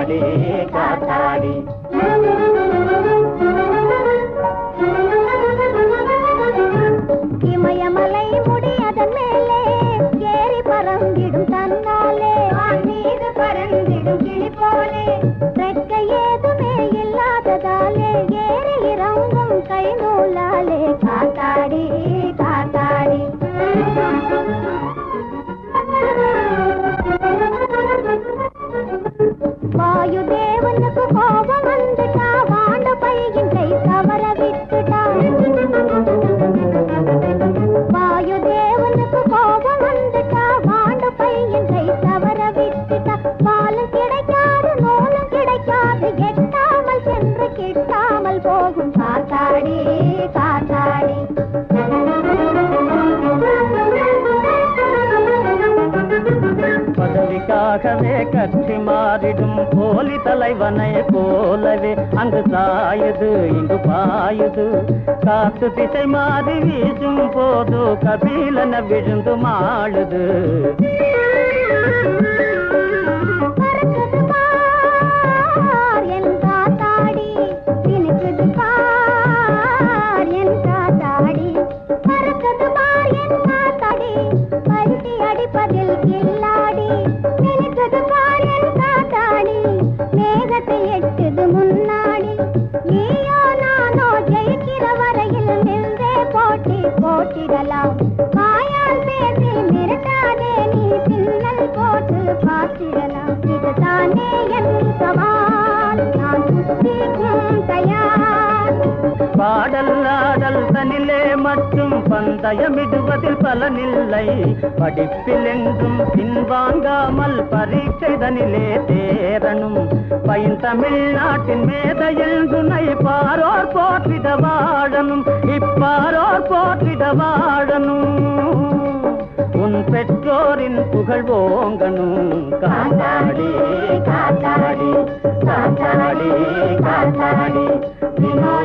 காத்தாடி காத்தாடி இமயமலை முடியதன் மேலே ஏறி பறந்திடும் தன்னாலே வான் மீது பறந்திடும் கிளி போலே ரெக்கை ஏதுமே இல்லாததாலே ஏறி இறங்கும் கை நூலாலே காத்தாடி காத்தாடி வாயு தேவனுக்கு கோபம் வந்துட்டா வாண்ட பையின் கை தவற விட்டுட்டா வாயு தேவனுக்கு கோபம் வந்துட்டா வாண்ட பையின் கை தவற விட்டுட்டா பாலும் கிடைக்காது நூலும் கிடைக்காது எட்டாமல் சென்று கிட்டாமல் போகும் காத்தாடி காத்தாடி பதவிக்காகவே கட்சி மாறிடும் போலி தலைவனை போலவே அங்கு சாயுது இங்கு பாயுது காத்து திசை மாறி வீசும் போது கபீலன விழுந்து மாழுது பறக்குது பார் என் காத்தாடி திணிக்குது பார் என் காத்தாடி பறக்குது பார் என் காத்தாடி பருத்தி அடிப்பதில் கில்லாடி திணிக்குது பார் என் காத்தாடி மேகத்தில் எட்டுது முன்னாடி நீயோ நானோ ஜெயிக்கிற வரையில் நின்றே போட்டி போட்டிடலாம் வாயால் பேசி மிரட்டாதே நீ பின்னல் போட்டு பார்த்திடலாம் இதுதானே என் சவால் நான் புத்திக்கும் தயார் பாடல் ஆடல் தனிலே மற்றும் பந்தயமிடுவதில் பலனில்லை படிப்பில் என்றும் பின்வாங்காமல் பரீட்சை தனிலே தேரணும் பையன் தமிழ்நாட்டின் மேதையில் துணை பாரோர் போற்றிட வாழணும் இப்பாரோர் போற்றிட வாழணும் உன் பெற்றோரின் புகழ் ஓங்கணும் காத்தாடி காத்தாடி காத்தாடி காத்தாடி தினம்